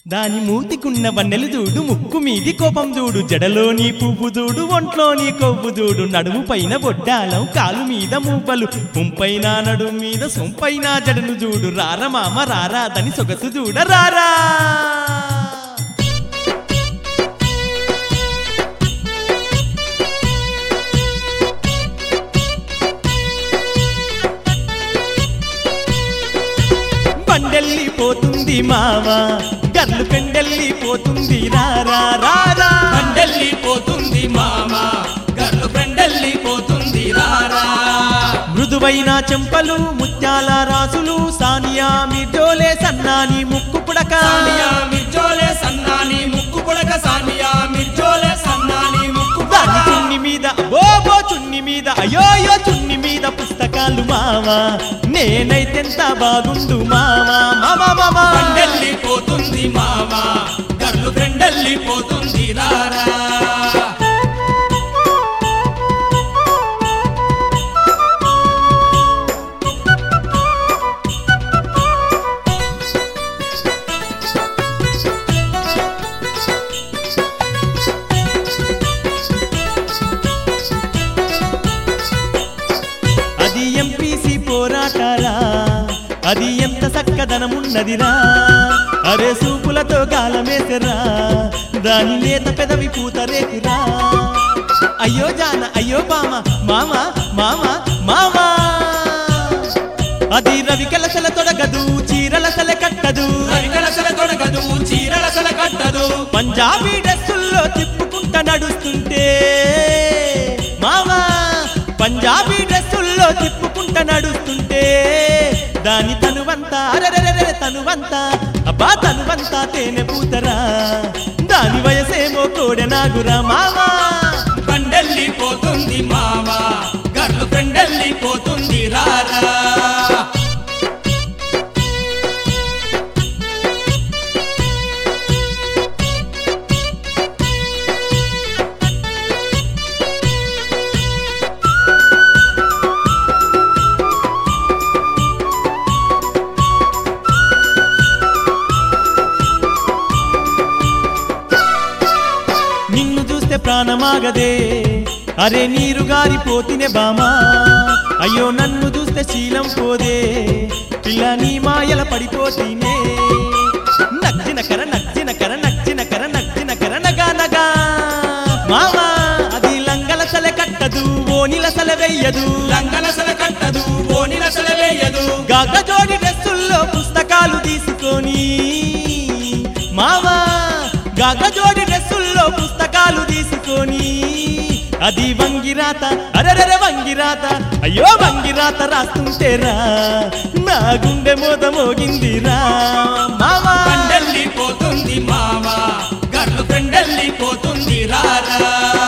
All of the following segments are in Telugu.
దాని మూతికున్న వన్నెలు చూడు ముక్కు మీది కోపం చూడు జడలోని పువ్వు చూడు ఒంట్లోని కొవ్వు చూడు నడుము పైన బొడ్డాలం కాలు మీద మూపలు పుంపైన నడుము మీద సొంపైన జడను చూడు రార మామ రారా దని సొగసు చూడ రారా బండెల్లిపోతుంది మామ గర్లు పెండెల్లిపోతుంది రారా రారా పోతుంది మామ గర్ల్ ఫ్రెండ్ వెళ్ళిపోతుంది రారా మృదువైన చెంపలు ముత్యాల రాసులు సానియా మిర్జోలే సన్నాని ముక్కు పుడక సానియా మిర్జోలే సన్నాని ముక్కు పుడక సానియా మిర్జోలే సన్నాని ముక్కు దాని పుడక చున్ని మీద బోబో చున్ని మీద అయోయో చున్ని మీద పుస్తకాలు మావా నేనైతెంత బాగుండు మావా మామా మామా వెళ్ళిపోతుంది మామ గర్ల్ ఫ్రెండ్ వెళ్ళిపోతుంది రారా అది ఎంపీసీ పోరాటారా అది ఎంత చక్కదనమున్నదిరా అరే సూపులతో గాలమేసరా దాని లేత పెదవి పూతరేకురా అయ్యో జాన అయ్యో బామ మామ మామ మామ అది రవి కలసల తొడగదు చీరల సల కట్టదు రవికలసల తొడగదు చీరలసల కట్టదు పంజాబీ డ్రెస్సుల్లో తిప్పుకుంట నడుస్తుంటే మామా పంజాబీ డ్రెస్సుల్లో తిప్పుకుంట నడుస్తుంటే దాని తనువంతా అరెరెరెరె తనువంతా అబ్బా తనువంతా తేనె పూతరా దాని వయసేమో కోడెనాగురా మామా బండెళ్ళిపోతుంది మామ గర్ల్ ఫ్రెండ్ వెళ్ళిపోతుంది రారా నిన్ను చూస్తే ప్రాణమాగదే అరే నీరు గారిపోతినే బామా అయ్యో నన్ను చూస్తే శీలం పోదే పిల్ల నీ మాయల పడిపోతీనే నచ్చిన కర నచ్చిన కర నచ్చిన కర నచ్చిన కర నగా నగా మామా అది లంగల సల కట్టదు ఓనిల సల వెయ్యదు లంగలసల కట్టదు ఓనిలసల వేయదు గగ జోడి డ్రెస్సుల్లో పుస్తకాలు తీసుకొని మామా గగ జోడి డ్రెస్సుల్లో పుస్తకాలు తీసుకొని అది వంగిరాత అరెరెరె వంగిరాత అయ్యో వంగిరాత రాస్తుంటేరా నా గుండె మోత మోగిందిరా మామా బండెళ్ళిపోతుంది మామ గర్ల్ ఫ్రెండ్ వెళ్ళిపోతుంది రారా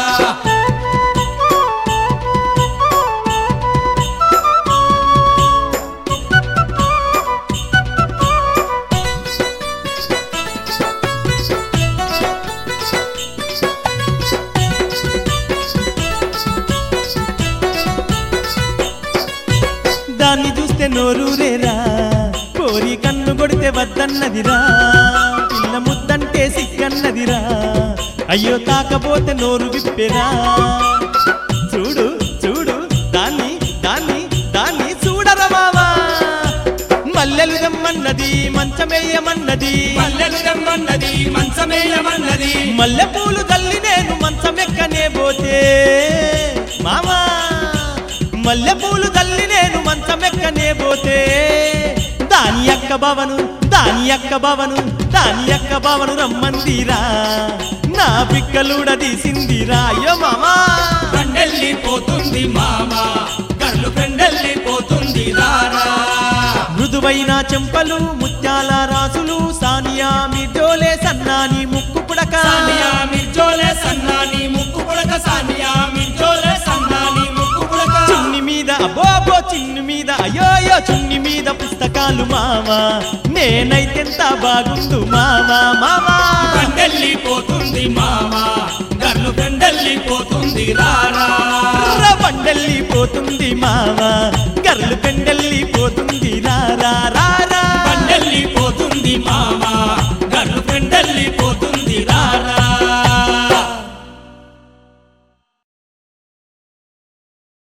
దాన్ని చూస్తే నోరూరేరా కోరి కన్ను కొడితే వద్దన్నదిరా పిల్ల ముద్దంటే సిగ్గన్నదిరా అయ్యో తాకపోతే నోరు విప్పెరా చూడు చూడు దాన్ని దాన్ని దాన్ని చూడరా మావా మల్లెలు దమ్మన్నది మంచమేయమన్నది పల్లెలు రమ్మన్నది మంచమేయమన్నది మల్లె పూలు తల్లి నేను మంచమెక్కనే పోతే మామా మల్లె పూలు తల్లి నేను మంచమెక్కనే పోతే దాని యొక్క భవను దాని యొక్క భవను దాని యొక్క భవను రమ్మందిరా నా పిక్కలుడ తీసిందిరా అయ్యో మామా బండెళ్ళిపోతుంది మామ గర్ల్ ఫ్రెండ్ వెళ్ళిపోతుంది రారా మృదువైన చెంపలు ముత్యాల రాసులు సానియా మిర్జోలే సన్నాని ముక్కు పుడక సానియా మిర్జోలే సన్నాని ముక్కు పుడక సానియా మిర్జోలే సన్నాని ముక్కు పుడక చున్ని మీద అబ్బోబో చిన్ని మీద అయోయో చున్ని మీద పుస్తకాలు మావా నేనైతెంత బాగుండు మావా మావా బండెళ్ళిపోతుంది మామ గర్ల్ ఫ్రెండ్ వెళ్ళిపోతుంది రారా ర బండెల్లిపోతుంది మావా గర్లు పెండెల్లిపోతుంది రారా రారా బండె